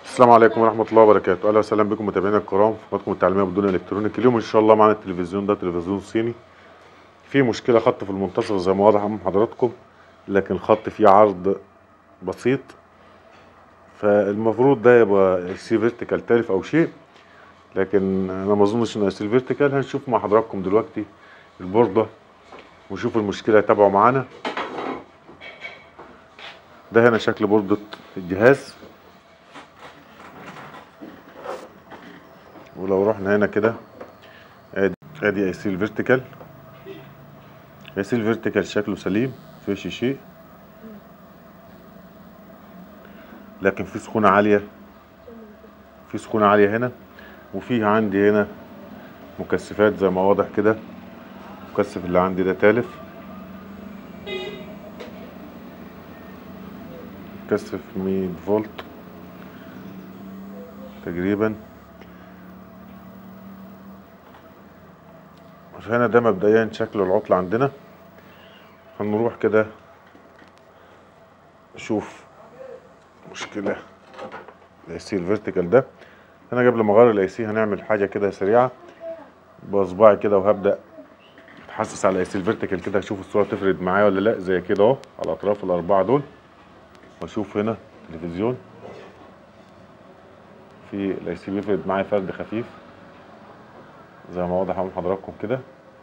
السلام عليكم ورحمة الله وبركاته، أهلا وسهلا بكم متابعينا الكرام في قناتكم التعليمية بدون إلكترونيك، اليوم إن شاء الله معانا التلفزيون ده تلفزيون صيني في مشكلة خط في المنتصف زي ما واضح أمام حضراتكم لكن الخط فيه عرض بسيط فالمفروض ده يبقى سي فيرتيكال تالف أو شيء لكن أنا ما أظنش إنه سي فيرتيكال هنشوف مع حضراتكم دلوقتي البوردة ونشوف المشكلة تابعوا معانا ده هنا شكل بوردة الجهاز ولو رحنا هنا كده ادي ادي اي سي الفيرتيكال اي سي الفيرتيكال شكله سليم مفيش شيء لكن في سخونة عالية في سخونة عالية هنا وفي عندي هنا مكثفات زي ما واضح كده المكثف اللي عندي ده تالف مكثف 100 فولت تقريبا فهنا ده مبدئيا شكل العطل عندنا هنروح كده نشوف مشكلة الاي سي الفيرتيكال ده انا قبل ما اغير الاي سي هنعمل حاجة كده سريعة بصباعي كده وهبدأ اتحسس على الاي سي الفيرتيكال كده اشوف الصورة تفرد معايا ولا لا زي كده اهو على الاطراف الاربعة دول واشوف هنا تلفزيون في الاي سي بيفرد معايا فرد خفيف زي ما واضح امام حضراتكم كده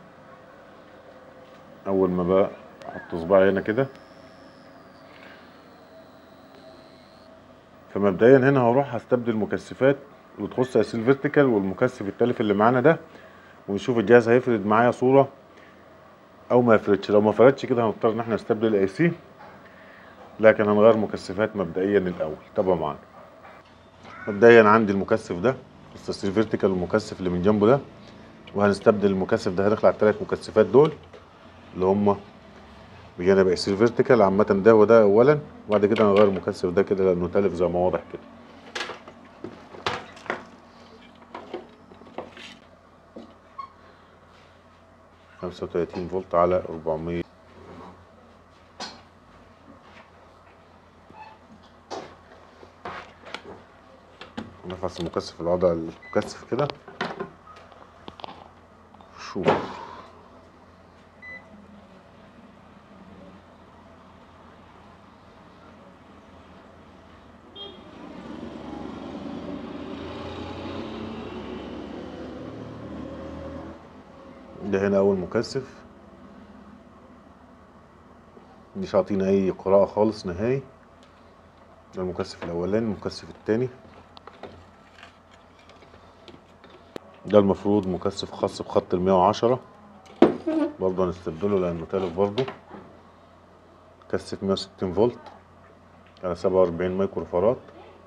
اول ما بقى احط صباعي هنا كده فمبدئيا هنا هروح هستبدل المكثفات اللي تخص اسيل فيرتيكال والمكثف التالف اللي معانا ده ونشوف الجهاز هيفرد معايا صوره او ما يفردش لو ما فردش كده هنضطر ان احنا نستبدل الاي سي لكن هنغير مكثفات مبدئيا الاول تابعوا معانا مبدئيا عندي المكثف ده السيل فيرتيكال والمكثف اللي من جنبه ده وهنستبدل المكثف ده هنخلع الثلاث مكثفات دول اللي هم بجانب اكسير فيرتيكال عامة ده وده اولا وبعد كده هنغير المكثف ده كده لانه تالف زي ما واضح كده خمسة وتلاتين فولت على أربعمية نفحص المكثف الوضع المكثف كده شوف ده هنا اول مكثف مش عاطينا اي قراءة خالص نهائي ده المكثف الاولاني المكثف التاني ده المفروض مكثف خاص بخط المية وعشرة برضه هنستبدله لأنه تالف برضه مكثف مية وستين فولت على سبعة وأربعين مايكرو فاراد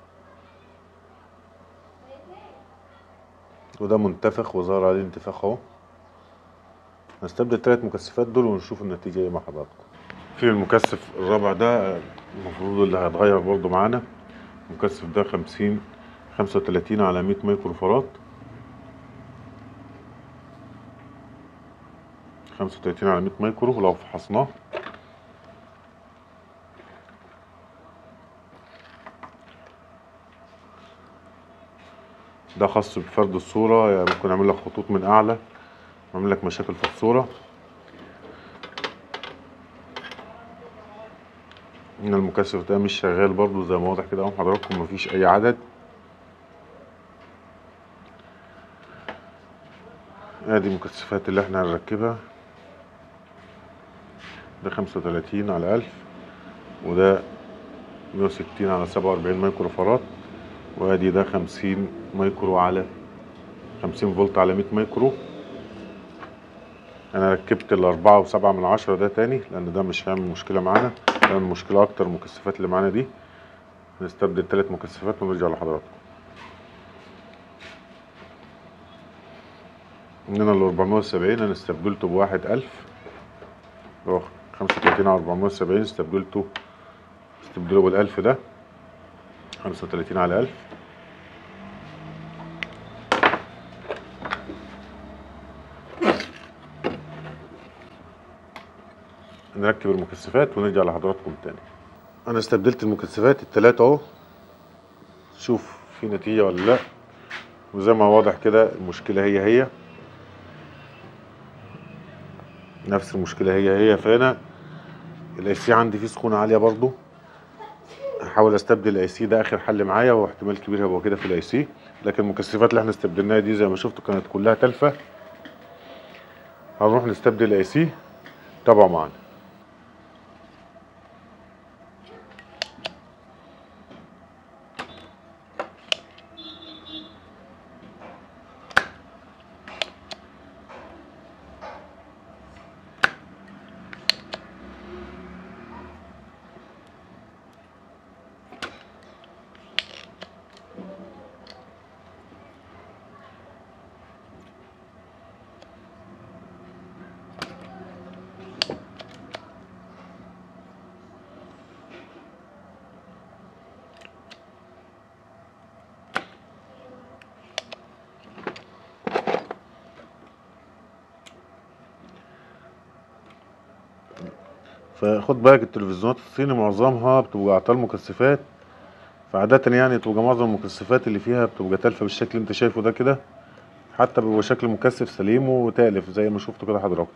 وده منتفخ وظهر عليه انتفاخ اهو هنستبدل التلات مكثفات دول ونشوف النتيجة ايه مع حضراتكم في المكثف الرابع ده المفروض اللي هيتغير برضه معانا المكثف ده خمسين خمسة وتلاتين على مية مايكرو فاراد خمسة وتلاتين على مية مايكرو لو فحصناه ده خاص بفرد الصورة يعني ممكن أعمل لك خطوط من أعلى أعمل لك مشاكل في الصورة هنا المكثف ده مش شغال برضو زي ما واضح كده اهو حضراتكم مفيش أي عدد ادي المكثفات اللي احنا هنركبها ده خمسة وتلاتين على ألف وده مية وستين على سبعة وأربعين مايكرو فاراد وادي ده خمسين مايكرو على خمسين فولت على مية مايكرو أنا ركبت الأربعة وسبعة من عشرة ده تاني لأن ده مش هيعمل مشكلة معانا هيعمل مشكلة أكتر المكثفات اللي معانا دي هنستبدل تلات مكثفات ونرجع لحضراتكم هنا ال 470 انا استبدلته بواحد ألف اللي هو خمسة وتلاتين على 470 استبدلته استبدله بالألف ده خمسة وتلاتين على ألف نركب المكثفات ونرجع لحضراتكم تاني انا استبدلت المكثفات التلاتة اهو شوف في نتيجة ولا لا وزي ما واضح كده المشكلة هي هي نفس المشكلة هي هي فهنا الاي سي عندي فيه سخونة عالية برضو هحاول استبدل الاي سي ده اخر حل معايا واحتمال كبير هيبقى كده في الاي سي لكن المكثفات اللي احنا استبدلناها دي زي ما شفتوا كانت كلها تلفة هنروح نستبدل الاي سي تابعوا معانا فخد بالك التلفزيونات الصيني معظمها بتبقى اعطال مكثفات فعادة يعني تبقى معظم المكثفات اللي فيها بتبقى تالفة بالشكل اللي انت شايفه ده كده حتى بيبقى شكل مكثف سليم وتالف زي ما شفتوا كده حضراتكم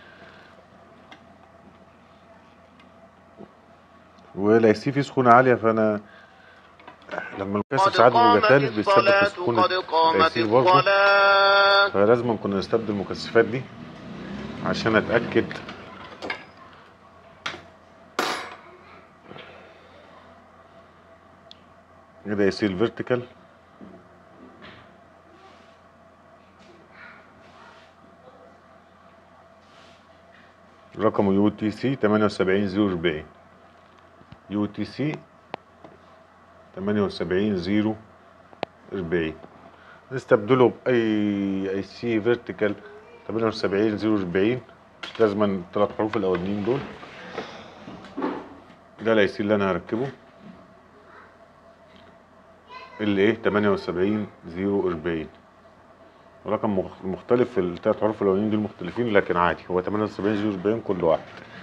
والاي سي فيه سخونة عالية فانا لما المكثف ساعات بيبقى تالف بيتسبب في سخونة قد الاي قامت سي برضه الصلاة فلازم كنا نستبدل المكثفات دي عشان اتاكد كده يصير فيرتيكال رقمه يو تي سي 78040 يو تي سي 78040 نستبدله بأي اي سي فيرتيكال 78040 لازم الثلاث حروف الأولانيين دول ده الاي سي اللي أنا هركبه اللي ايه 78040 رقم مخ- مختلف في الثلاث حروف الاولانيين دول مختلفين لكن عادي هو 78040 كل واحد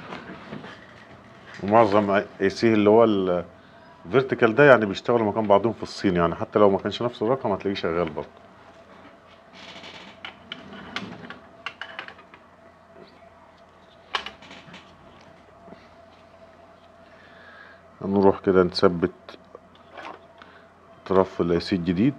ومعظم اي سي اللي هو الفيرتيكال ده يعني بيشتغلوا مكان بعضهم في الصين يعني حتى لو ما كانش نفس الرقم هتلاقيه شغال برضه هنروح كده نثبت طرف الاي سي الجديد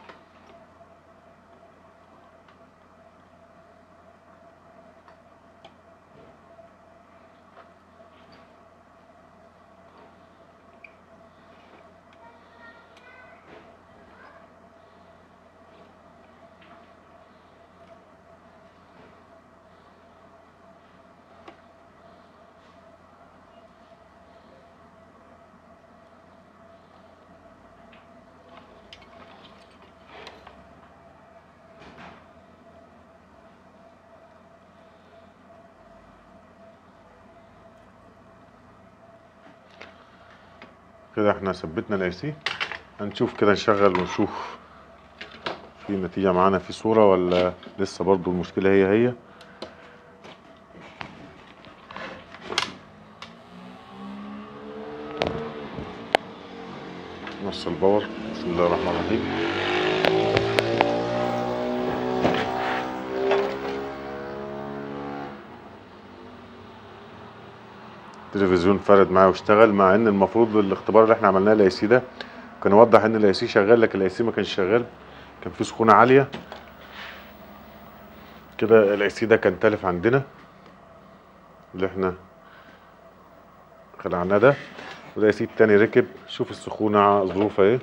كده احنا ثبتنا الاي سي هنشوف كده نشغل ونشوف في نتيجة معانا في صورة ولا لسه برضو المشكلة هي هي نص الباور بسم الله الرحمن الرحيم التلفزيون فرد معايا واشتغل مع ان المفروض الاختبار اللي احنا عملناه الاي سي ده كان يوضح ان الاي سي شغال لكن الاي سي ما كانش شغال كان في سخونه عاليه كده الاي سي ده كان تالف عندنا اللي احنا خلعناه ده والاي سي التاني ركب شوف السخونه ظروفها ايه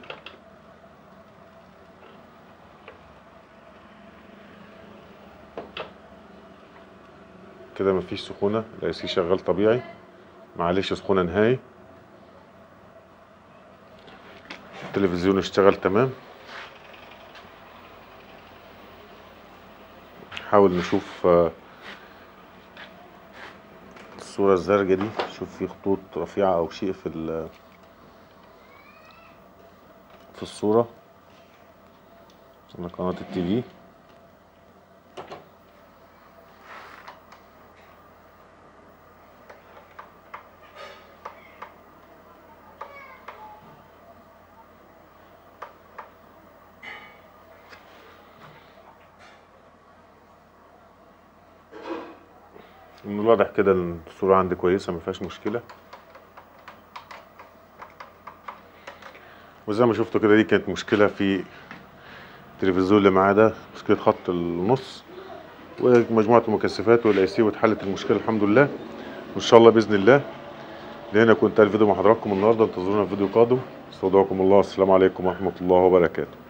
كده مفيش سخونه الاي سي شغال طبيعي معلش سخونه نهائي التلفزيون اشتغل تمام نحاول نشوف آه، الصورة الزرقاء دي شوف في خطوط رفيعة أو شيء في ال- في الصورة على قناة التي في من الواضح كده ان الصورة عندي كويسة ما فيهاش مشكلة وزي ما شفتوا كده دي كانت مشكلة في التلفزيون اللي معاه ده مشكلة خط النص ومجموعة المكثفات والاي سي واتحلت المشكلة الحمد لله وان شاء الله باذن الله لهنا كنت الفيديو مع حضراتكم النهارده انتظرونا في فيديو قادم استودعكم الله السلام عليكم ورحمة الله وبركاته